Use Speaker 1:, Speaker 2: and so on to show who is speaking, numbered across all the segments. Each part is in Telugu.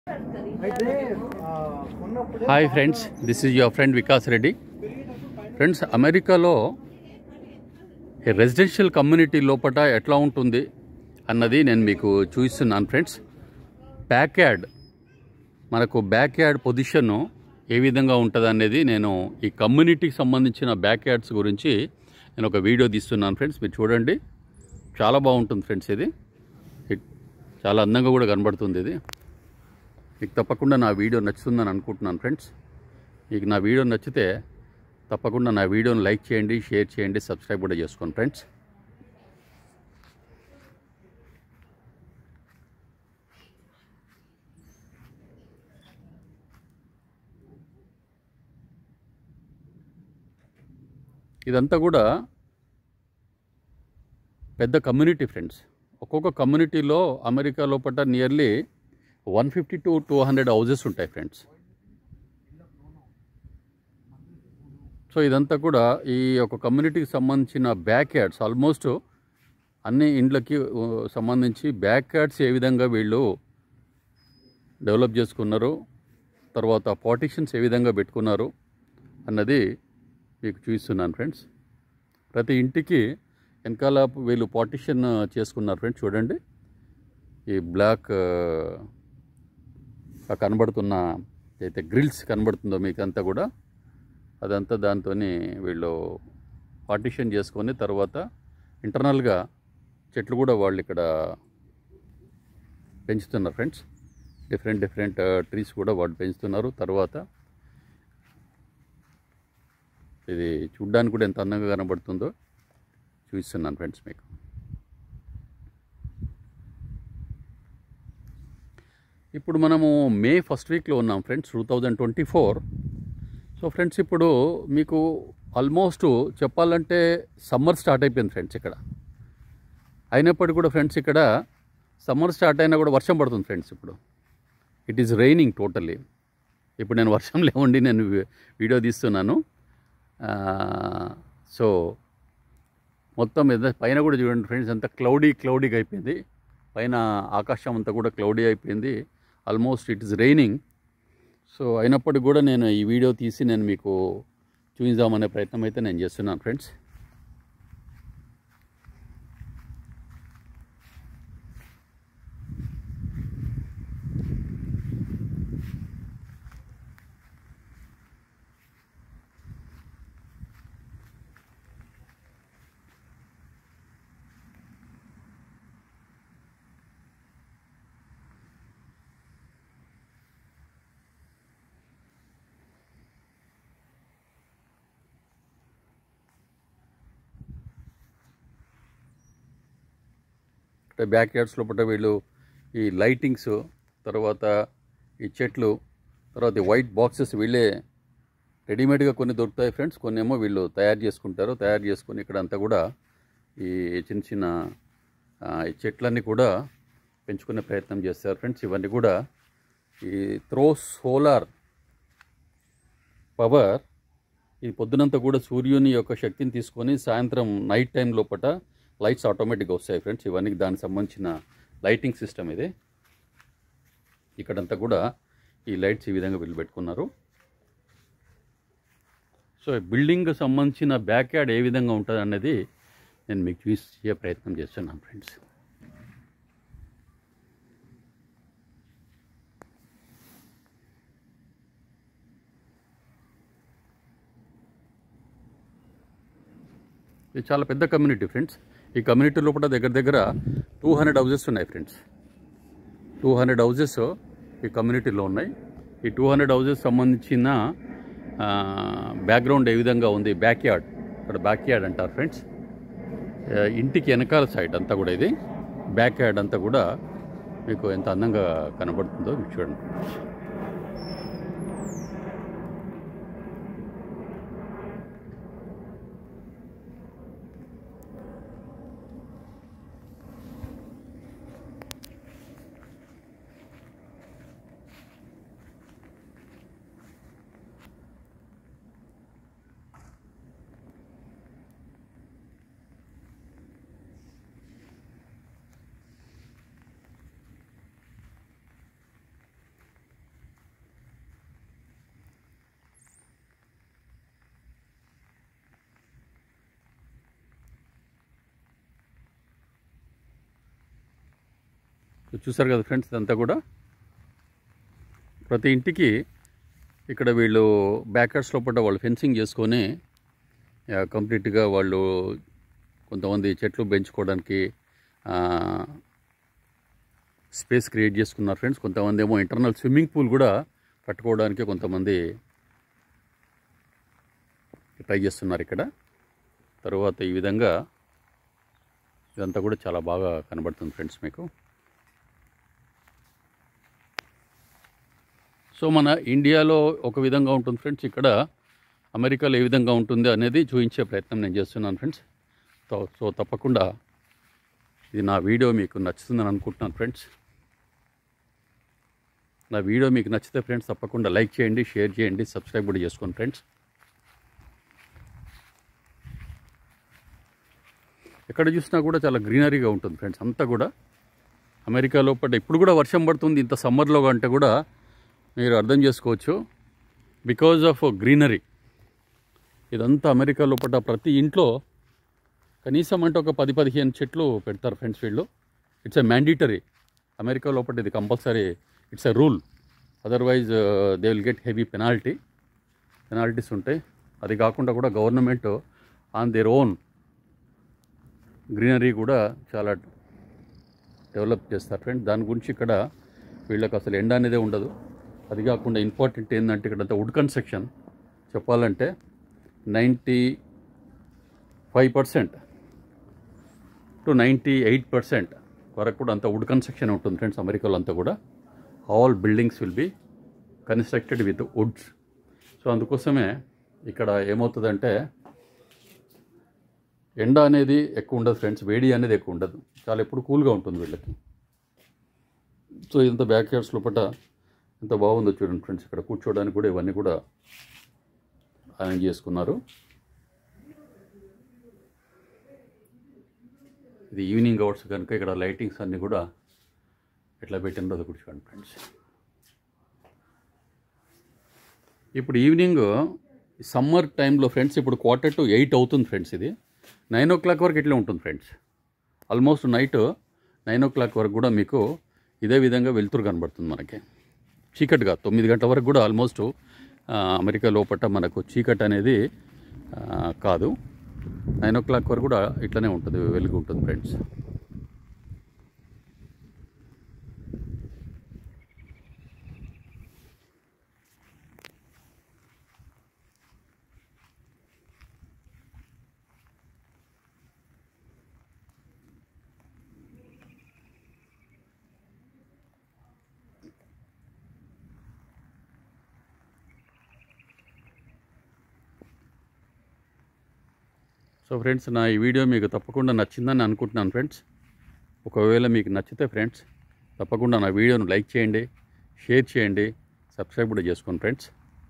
Speaker 1: అయితే ఆ, ఉన్నప్పుడే
Speaker 2: hi friends this is your friend Vikas Reddy friends అమెరికాలో ఈ రెసిడెన్షియల్ కమ్యూనిటీ లోపల ఎట్లా ఉంటుంది అన్నది నేను మీకు చూపిస్తున్నాను ఫ్రెండ్స్ బ్యాక్ యార్డ్ మనకు బ్యాక్ యార్డ్ పొజిషన్ ఏ విధంగా ఉంటుంది అనేది నేను ఈ కమ్యూనిటీకి సంబంధించిన బ్యాక్ యార్డ్స్ గురించి నేను ఒక వీడియో తీస్తున్నాను ఫ్రెండ్స్ మీరు చూడండి చాలా బాగుంటుంది ఫ్రెండ్స్ ఇది ఇట్- చాలా అందంగా కూడా కనబడుతుంది ఇది మీకు తప్పకుండా నా వీడియో నచ్చుతుందని అనుకుంటున్నాను ఫ్రెండ్స్ మీకు నా వీడియో నచ్చితే తప్పకుండా నా వీడియోని లైక్ చేయండి షేర్ చేయండి సబ్స్క్రైబ్ కూడా చేసుకోండి ఫ్రెండ్స్ ఇదంతా కూడా పెద్ద కమ్యూనిటీ ఫ్రెండ్స్ ఒక్కొక్క కమ్యూనిటీలో అమెరికా లోపల nearly one fifty to two hundred houses ఉంటాయి ఫ్రెండ్స్ సో ఇదంతా కూడా ఈ ఒక కమ్యూనిటీకి సంబంధించిన బ్యాక్ యార్డ్స్ ఆల్మోస్ట్ అన్ని ఇండ్లకి ఉ, సంబంధించి బ్యాక్ యార్డ్స్ ఏ విధంగా వీళ్ళు డెవలప్ చేసుకున్నారు తర్వాత పార్టిషన్స్ ఏ విధంగా పెట్టుకున్నారు అన్నది మీకు చూపిస్తున్నాను ఫ్రెండ్స్ ప్రతి ఇంటికి వెనకాల వీళ్ళు పార్టిషన్ చేసుకున్నారు ఫ్రెండ్స్ చూడండి ఈ బ్లాక్ ఆ కనబడుతున్న అయితే గ్రిల్స్ కనబడుతుందో మీకు అంతా కూడా అదంతా దాంతో వీళ్ళు పార్టిషన్ చేసుకొని తర్వాత ఇంటర్నల్గా చెట్లు కూడా వాళ్ళు ఇక్కడ పెంచుతున్నారు ఫ్రెండ్స్ డిఫరెంట్ డిఫరెంట్ ట్రీస్ కూడా వాళ్ళు పెంచుతున్నారు తర్వాత ఇది చూడ్డానికి కూడా ఎంత అందంగా కనబడుతుందో చూపిస్తున్నాను ఫ్రెండ్స్ మీకు ఇప్పుడు మనము మే ఫస్ట్ వీక్లో ఉన్నాం friends two thousand twenty four so friends ఇప్పుడు మీకు ఆల్మోస్ట్ చెప్పాలంటే సమ్మర్ స్టార్ట్ అయిపోయింది ఫ్రెండ్స్ ఇక్కడ అయినప్పటికీ కూడా ఫ్రెండ్స్ ఇక్కడ సమ్మర్ స్టార్ట్ అయినా కూడా వర్షం పడుతుంది ఫ్రెండ్స్ ఇప్పుడు ఇట్ ఈస్ రైనింగ్ టోటల్లీ ఇప్పుడు నేను వర్షంలో ఉండి నేను వీ- వీడియో తీస్తున్నాను సో మొత్తం ఏదో పైన కూడా చూడండి ఫ్రెండ్స్ అంతా క్లౌడీ క్లౌడీగా అయిపోయింది పైన ఆకాశం అంతా కూడా క్లౌడీ అయిపోయింది almost it is raining so అయినప్పటికీ కూడా నేను ఈ వీడియో తీసి నేను మీకు చూపిద్దామనే ప్రయత్నం అయితే నేను చేస్తున్నాను ఫ్రెండ్స్ ఇక్కడ బ్యాక్ యార్డ్స్ లోపల వీళ్ళు ఈ లైటింగ్స్ తర్వాత ఈ చెట్లు తర్వాత ఈ వైట్ బాక్సెస్ వీళ్ళే రెడీమేడ్గా కొన్ని దొరుకుతాయి ఫ్రెండ్స్ కొన్ని ఏమో వీళ్ళు తయారు చేసుకుంటారు తయారు చేసుకొని ఇక్కడ అంతా కూడా ఈ చిన్న చిన్న ఆ, ఈ చెట్లన్నీ కూడా పెంచుకునే ప్రయత్నం చేస్తారు ఫ్రెండ్స్ ఇవన్నీ కూడా ఈ త్రో సోలార్ పవర్ ఈ పొద్దునంతా కూడా సూర్యుని యొక్క శక్తిని తీసుకొని సాయంత్రం నైట్ టైం లోపల లైట్స్ ఆటోమేటిక్గా వస్తాయి ఫ్రెండ్స్ ఇవన్నీ దానికి సంబంధించిన లైటింగ్ సిస్టమ్ ఇది ఇక్కడంతా కూడా ఈ లైట్స్ ఈ విధంగా వీళ్ళు పెట్టుకున్నారు సో బిల్డింగ్ సంబంధించిన బ్యాక్ యార్డ్ ఏ విధంగా ఉంటుంది అనేది నేను మీకు చూసే ప్రయత్నం చేస్తున్నాను ఫ్రెండ్స్ ఇది చాలా పెద్ద కమ్యూనిటీ ఫ్రెండ్స్ ఈ కమ్యూనిటీ లోపల దగ్గర దగ్గర టూ హండ్రెడ్ హౌజెస్ ఉన్నాయి ఫ్రెండ్స్ టూ హండ్రెడ్ హౌజెస్ ఈ కమ్యూనిటీలో ఉన్నాయి ఈ టూ హండ్రెడ్ హౌజెస్ సంబంధించిన బ్యాక్గ్రౌండ్ ఏ విధంగా ఉంది బ్యాక్ యార్డ్ ఇక్కడ బ్యాక్ యార్డ్ అంటారు ఫ్రెండ్స్ ఆ, ఇంటికి వెనకాల సైడ్ అంతా కూడా ఇది బ్యాక్ యార్డ్ అంతా కూడా మీకు ఎంత అందంగా కనబడుతుందో మీకు చూడండి సో చూసారు కదా ఫ్రెండ్స్ ఇదంతా కూడా ప్రతి ఇంటికి ఇక్కడ వీళ్ళు బ్యాకర్స్ లోపల వాళ్ళు ఫెన్సింగ్ చేసుకొని ఆ, కంప్లీట్గా వాళ్ళు కొంతమంది చెట్లు పెంచుకోవడానికి ఆ, స్పేస్ క్రియేట్ చేసుకున్నారు ఫ్రెండ్స్ కొంతమంది ఏమో ఇంటర్నల్ స్విమ్మింగ్ పూల్ కూడా కట్టుకోవడానికి కొంతమంది ట్రై చేస్తున్నారు ఇక్కడ తర్వాత ఈ విధంగా ఇదంతా కూడా చాలా బాగా కనబడుతుంది ఫ్రెండ్స్ మీకు సో మన ఇండియాలో ఒక విధంగా ఉంటుంది ఫ్రెండ్స్ ఇక్కడ అమెరికాలో ఏ విధంగా ఉంటుంది అనేది చూపించే ప్రయత్నం నేను చేస్తున్నాను ఫ్రెండ్స్ సో సో తప్పకుండా ఇది నా వీడియో మీకు నచ్చుతుందని అనుకుంటున్నాను ఫ్రెండ్స్ నా వీడియో మీకు నచ్చితే ఫ్రెండ్స్ తప్పకుండా లైక్ చేయండి షేర్ చేయండి సబ్స్క్రైబ్ కూడా చేసుకోండి ఫ్రెండ్స్ ఎక్కడ చూసినా కూడా చాలా గ్రీనరీగా ఉంటుంది ఫ్రెండ్స్ అంతా కూడా అమెరికా లోపల ఇప్పుడు కూడా వర్షం పడుతుంది ఇంత సమ్మర్లో అంటే కూడా మీరు అర్థం చేసుకోవచ్చు బికాజ్ ఆఫ్ గ్రీనరీ ఇదంతా అమెరికా లోపల ప్రతి ఇంట్లో కనీసం అంటే ఒక పది పదిహేను చెట్లు పెడతారు ఫ్రెండ్స్ వీళ్ళు ఇట్స్ ఎ మ్యాండిటరీ అమెరికా లోపల ఇది compulsory it's a rule otherwise they will get heavy penalty penalties ఉంటాయి అది కాకుండా కూడా government on their own greenery కూడా చాలా డెవలప్ చేస్తారు ఫ్రెండ్ దాని గురించి ఇక్కడ వీళ్ళకి అసలు ఎండ అనేదే ఉండదు అది కాకుండా ఇంపార్టెంట్ ఏంటంటే ఇక్కడ వుడ్ కన్స్ట్రక్షన్ చెప్పాలంటే ninety five percent to ninety eight percent వరకు కూడా అంత వుడ్ కన్స్ట్రక్షన్ ఉంటుంది ఫ్రెండ్స్ అమెరికాలో అంతా కూడా all buildings will be constructed with woods so అందుకోసమే ఇక్కడ ఏమవుతుందంటే ఎండ అనేది ఎక్కువ ఉండదు ఫ్రెండ్స్ వేడి అనేది ఎక్కువ ఉండదు చాలా ఎప్పుడు కూల్గా ఉంటుంది వీళ్ళకి సో ఇంత బ్యాక్ యార్డ్స్ లోపల ఎంత బాగుందో చూడండి ఫ్రెండ్స్ ఇక్కడ కూర్చోవడానికి కూడా ఇవన్నీ కూడా అరేంజ్ చేసుకున్నారు ఇది ఈవినింగ్ అవర్స్ కనుక ఇక్కడ లైటింగ్స్ అన్నీ కూడా ఎట్లా పెట్టినో అది కూర్చోండి ఫ్రెండ్స్ ఇప్పుడు ఈవినింగ్ సమ్మర్ టైంలో ఫ్రెండ్స్ ఇప్పుడు క్వార్టర్ టు ఎయిట్ అవుతుంది ఫ్రెండ్స్ ఇది నైన్ ఓ క్లాక్ వరకు ఇట్లా ఉంటుంది friends almost night nine o'clock వరకు కూడా మీకు ఇదే విధంగా వెలుతురు కనబడుతుంది మనకి చీకటిగా తొమ్మిది గంటల వరకు కూడా ఆల్మోస్ట్ ఆ, అమెరికా లోపల మనకు చీకటి అనేది ఆ, కాదు నైన్ ఓ క్లాక్ వరకు కూడా ఇట్లనే ఉంటుంది వెలుగు ఉంటుంది ఫ్రెండ్స్ సో ఫ్రెండ్స్ నా ఈ వీడియో మీకు తప్పకుండా నచ్చిందని అనుకుంటున్నాను ఫ్రెండ్స్ ఒకవేళ మీకు నచ్చితే ఫ్రెండ్స్ తప్పకుండా నా వీడియోను లైక్ చేయండి షేర్ చేయండి సబ్స్క్రైబ్ కూడా చేసుకోండి friends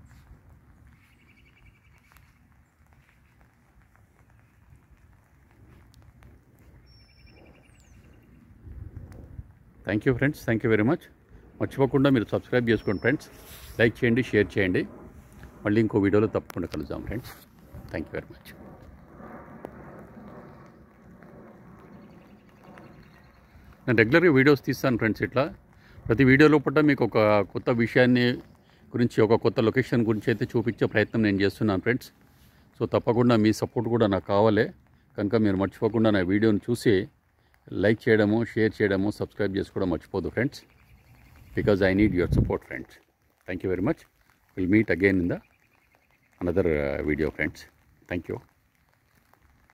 Speaker 2: thank you friends thank you very much మర్చిపోకుండా మీరు సబ్స్క్రైబ్ చేసుకోండి ఫ్రెండ్స్ లైక్ చేయండి షేర్ చేయండి మళ్ళీ ఇంకో వీడియోలో తప్పకుండా కలుద్దాం friends thank you very much నేను రెగ్యులర్గా వీడియోస్ తీస్తాను ఫ్రెండ్స్ ఇట్లా ప్రతి వీడియో లోపల మీకు ఒక కొత్త విషయాన్ని గురించి ఒక కొత్త లొకేషన్ గురించి అయితే చూపించే ప్రయత్నం నేను చేస్తున్నాను ఫ్రెండ్స్ సో తప్పకుండా మీ సపోర్ట్ కూడా నాకు కావాలి కనుక మీరు మర్చిపోకుండా నా వీడియోని చూసి లైక్ చేయడము షేర్ చేయడము సబ్స్క్రైబ్ చేసుకోవడం మర్చిపోదు friends because I need your support friends thank you very much will meet again in the another video friends thank you